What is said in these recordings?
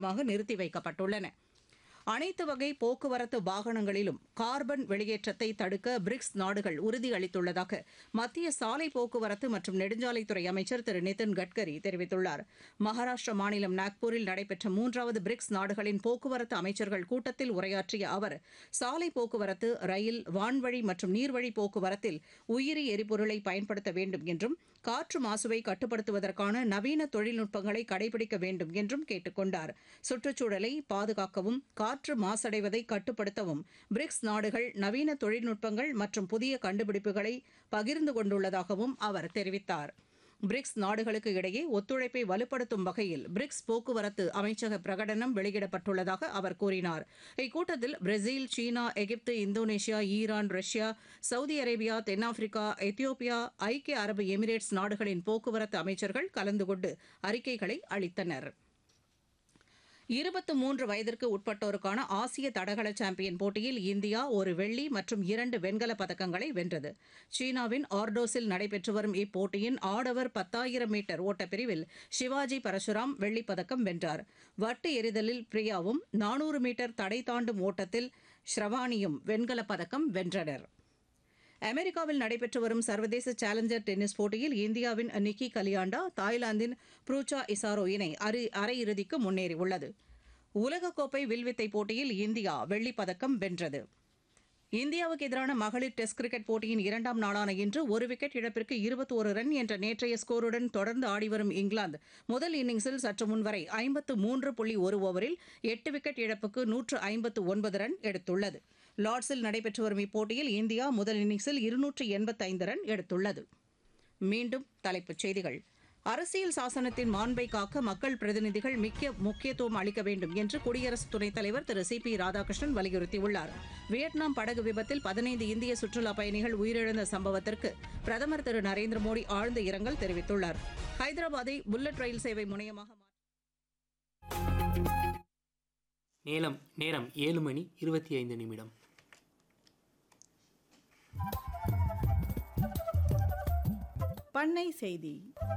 மாக நிறுத்தி வைக்கப்பட்டுள்ளன அனைத்து வகை போக்குவரத்து வாகனங்களிலும் கார்பன் வெளியேற்றத்தை தடுக்க பிரிக்ஸ் நாடுகள் உறுதியளித்துள்ளதாக மத்திய சாலை போக்குவரத்து மற்றும் நெடுஞ்சாலைத்துறை அமைச்சர் திரு நிதின் கட்கரி தெரிவித்துள்ளார் மகாராஷ்டிர மாநிலம் நாக்பூரில் நடைபெற்ற மூன்றாவது பிரிக்ஸ் நாடுகளின் போக்குவரத்து அமைச்சர்கள் கூட்டத்தில் உரையாற்றிய அவர் சாலை போக்குவரத்து ரயில் வான்வழி மற்றும் நீர்வழி போக்குவரத்தில் உயிரி எரிபொருளை பயன்படுத்த வேண்டும் என்றும் காற்று மாசுவை கட்டுப்படுத்துவதற்கான நவீன தொழில்நுட்பங்களை கடைபிடிக்க வேண்டும் என்றும் கேட்டுக் கொண்டார் சுற்றுச்சூழலை பாதுகாக்கவும் காற்று மாசடைவதை கட்டுப்படுத்தவும் பிரிக்ஸ் நாடுகள் நவீன தொழில்நுட்பங்கள் மற்றும் புதிய கண்டுபிடிப்புகளை பகிர்ந்து கொண்டுள்ளதாகவும் அவர் தெரிவித்தார் பிரிக்ஸ் நாடுகளுக்கு இடையே ஒத்துழைப்பை வலுப்படுத்தும் வகையில் பிரிக்ஸ் போக்குவரத்து அமைச்சக பிரகடனம் வெளியிடப்பட்டுள்ளதாக அவர் கூறினார் இக்கூட்டத்தில் பிரேசில் சீனா எகிப்து Indonesia Iran Russia Saudi Arabia தென்னாப்பிரிக்கா எத்தியோப்பியா ஐக்கிய அரபு எமிரேட்ஸ் நாடுகளின் போக்குவரத்து அமைச்சர்கள் கலந்து கொண்டு அறிக்கைகளை அளித்தனர் இருபத்து மூன்று வயதிற்கு உட்பட்டோருக்கான ஆசிய தடகள சாம்பியன் போட்டியில் இந்தியா ஒரு வெள்ளி மற்றும் இரண்டு வெண்கலப் பதக்கங்களை வென்றது சீனாவின் ஆர்டோஸில் நடைபெற்று வரும் இப்போட்டியின் ஆடவர் பத்தாயிரம் மீட்டர் ஓட்டப்பிரிவில் சிவாஜி பரசுராம் வெள்ளிப் பதக்கம் வென்றார் வட்டு எறிதலில் பிரியாவும் நானூறு மீட்டர் தடை தாண்டும் ஓட்டத்தில் ஸ்ரவானியும் வெண்கலப் பதக்கம் வென்றனர் அமெரிக்காவில் நடைபெற்று வரும் சர்வதேச சேலஞ்சர் டென்னிஸ் போட்டியில் இந்தியாவின் நிக்கி கலியாண்டா தாய்லாந்தின் ப்ரூச்சா இசாரோ இணை அரை அரையிறுதிக்கு முன்னேறியுள்ளது உலகக்கோப்பை வில்வித்தை போட்டியில் இந்தியா வெள்ளிப் பதக்கம் வென்றது இந்தியாவுக்கு எதிரான மகளிர் டெஸ்ட் கிரிக்கெட் போட்டியின் இரண்டாம் நாளான இன்று ஒரு விக்கெட் இழப்பிற்கு இருபத்தி ஒரு ரன் என்ற நேற்றைய ஸ்கோருடன் தொடர்ந்து ஆடிவரும் இங்கிலாந்து முதல் இன்னிங்ஸில் சற்று முன்வரை ஐம்பத்து மூன்று புள்ளி ஒரு ஓவரில் எட்டு விக்கெட் இழப்புக்கு நூற்று ஐம்பத்து ஒன்பது ரன் எடுத்துள்ளது லார்ட்ஸில் நடைபெற்று வரும் இப்போட்டியில் இந்தியா முதல் இன்னிங்ஸில் இருநூற்று எண்பத்தைந்து ரன் எடுத்துள்ளது மீண்டும் தலைப்புச் செய்திகள் அரசியல் சாசனத்தின் மாண்பை காக்க மக்கள் பிரதிநிதிகள் மிக்க முக்கியத்துவம் அளிக்க வேண்டும் என்று குடியரசு துணைத் தலைவர் திரு சி பி ராதாகிருஷ்ணன் வலியுறுத்தியுள்ளார் வியட்நாம் படகு விபத்தில் பதினைந்து இந்திய சுற்றுலாப் பயணிகள் உயிரிழந்த சம்பவத்திற்கு பிரதமர் திரு நரேந்திர மோடி ஆழ்ந்த இரங்கல் தெரிவித்துள்ளார் ஹைதராபாத்தை புல்லட் ரயில் சேவை முனையமாக மாற்ற நேரம் நேரம் ஏழு மணி இருபத்தி ஐந்து நிமிடம் பண்ணை செய்தி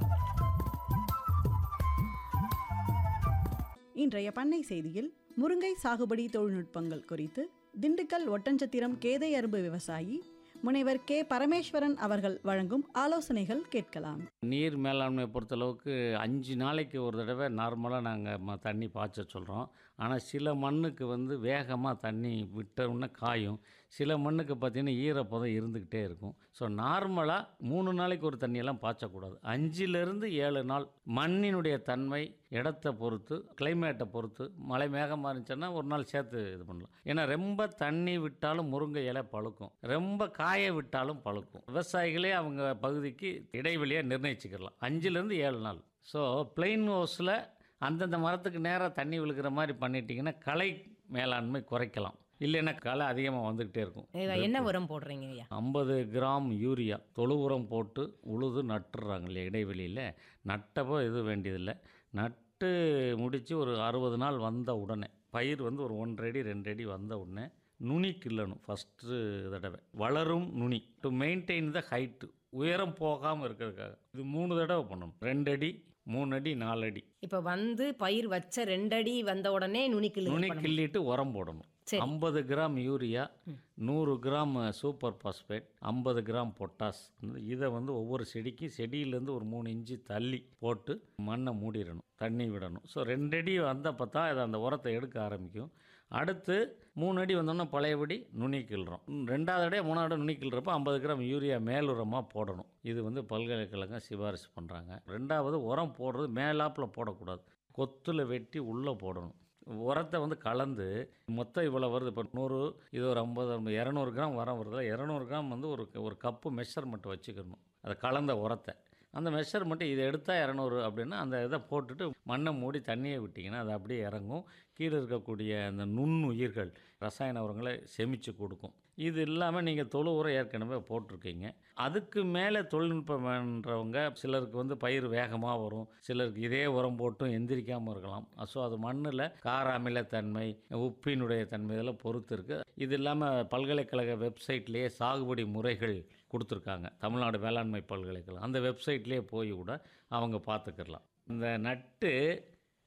இன்றைய பண்ணை செய்தியில் முருங்கை சாகுபடி தொழில்நுட்பங்கள் குறித்து திண்டுக்கல் ஒட்டஞ்சத்திரம் கேதை அரும்பு விவசாயி முனைவர் கே பரமேஸ்வரன் அவர்கள் வழங்கும் ஆலோசனைகள் கேட்கலாம் நீர் மேலாண்மை பொறுத்தளவுக்கு அஞ்சு நாளைக்கு ஒரு தடவை நார்மலாக நாங்கள் ம தண்ணி பாய்ச்ச சொல்கிறோம் ஆனால் சில மண்ணுக்கு வந்து வேகமாக தண்ணி விட்ட உடனே காயும் சில மண்ணுக்கு பார்த்திங்கன்னா ஈரப்பதம் இருந்துக்கிட்டே இருக்கும் ஸோ நார்மலாக மூணு நாளைக்கு ஒரு தண்ணியெல்லாம் பாய்ச்சக்கூடாது அஞ்சுலேருந்து ஏழு நாள் மண்ணினுடைய தன்மை இடத்த பொறுத்து கிளைமேட்டை பொறுத்து மழை மேகமாக இருந்துச்சுன்னா ஒரு நாள் சேர்த்து இது பண்ணலாம் ஏன்னா ரொம்ப தண்ணி விட்டாலும் முருங்கை இலை பழுக்கும் ரொம்ப காய விட்டாலும் பழுக்கும் விவசாயிகளே அவங்க பகுதிக்கு இடைவெளியை நிர்ணயிச்சுக்கலாம் அஞ்சுலேருந்து ஏழு நாள் ஸோ பிளெயின் ஹவுஸில் அந்தந்த மரத்துக்கு நேராக தண்ணி விழுகிற மாதிரி பண்ணிட்டீங்கன்னா களை மேலாண்மை குறைக்கலாம் இல்லைன்னா களை அதிகமாக வந்துக்கிட்டே இருக்கும் இதுல என்ன உரம் போடுறீங்க ஐயா ஐம்பது கிராம் யூரியா தொழு உரம் போட்டு உழுது நட்டுறாங்க இல்லையா இடைவெளியில் நட்டப்போ இது வேண்டியதில்லை நட்டு முடித்து ஒரு அறுபது நாள் வந்த உடனே பயிர் வந்து ஒரு ஒன்றரை அடி ரெண்டு அடி வந்த உடனே நுனி கிள்ளணும் ஃபஸ்ட்டு தடவை வளரும் நுனி டு மெயின்டைன் த ஹைட்டு உயரம் போகாமல் இருக்கிறதுக்காக இது மூணு தடவை பண்ணணும் ரெண்டு அடி மூணு அடி நாலு அடி இப்ப வந்து பயிர் வச்ச ரெண்டடி வந்த உடனே நுனிக்கில் நுனி கிள்ளிட்டு உரம் போடணும் சரி. ஐம்பது கிராம் யூரியா நூறு கிராம் சூப்பர் பாஸ்பேட் ஐம்பது கிராம் பொட்டாஸ் இதை வந்து ஒவ்வொரு செடிக்கும் செடியிலேருந்து ஒரு மூணு இன்ச்சு தள்ளி போட்டு மண்ணை மூடிடணும் தண்ணி விடணும் ஸோ ரெண்டடி வந்தப்போ தான் இதை அந்த உரத்தை எடுக்க ஆரம்பிக்கும் அடுத்து மூணு அடி வந்தோன்னா பழையபடி நுனி கிள்றோம் ம், ரெண்டாவது அடியாக மூணாவது நுனி கிள்றப்போ ஐம்பது கிராம் யூரியா மேலுரமாக போடணும் இது வந்து பல்கலைக்கழகம் சிபாரிசு பண்ணுறாங்க ரெண்டாவது உரம் போடுறது மேலாப்பில் போடக்கூடாது கொத்தில் வெட்டி உள்ளே போடணும் உரத்தை வந்து கலந்து மொத்தம் இவ்வளோ வருது இப்போ நூறு இது ஒரு ஐம்பது இரநூறு கிராம் உரம் வருதுல இரநூறு கிராம் வந்து ஒரு ஒரு கப்பு மெஷர்மெண்ட் வச்சுக்கணும் அதை கலந்த உரத்தை அந்த மெஷர்மெண்ட்டு இதை எடுத்தால் இரநூறு அப்படின்னா அந்த இதை போட்டுட்டு மண்ணை மூடி தண்ணியை விட்டிங்கன்னா அது அப்படியே இறங்கும் கீழே இருக்கக்கூடிய அந்த நுண்ணுயிர்கள் ரசாயன உரங்களை செமிச்சு கொடுக்கும் இது இல்லாமல் நீங்கள் தொழு உரம் ஏற்கனவே போட்டிருக்கீங்க அதுக்கு மேலே தொழில்நுட்பம் வேண்டவங்க சிலருக்கு வந்து பயிர் வேகமாக வரும் சிலருக்கு இதே உரம் போட்டும் எந்திரிக்காமல் இருக்கலாம் ஸோ அது மண்ணில் கார அமிலத்தன்மை உப்பினுடைய தன்மை இதெல்லாம் பொறுத்து இருக்குது இது இல்லாமல் பல்கலைக்கழக வெப்சைட்லேயே சாகுபடி முறைகள் கொடுத்துருக்காங்க தமிழ்நாடு வேளாண்மை பல்கலைக்கழகம் அந்த வெப்சைட்லேயே போய் கூட அவங்க பார்த்துக்கிடலாம் இந்த நட்டு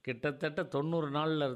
கிட்டத்தட்ட தொண்ணூறு நாளில்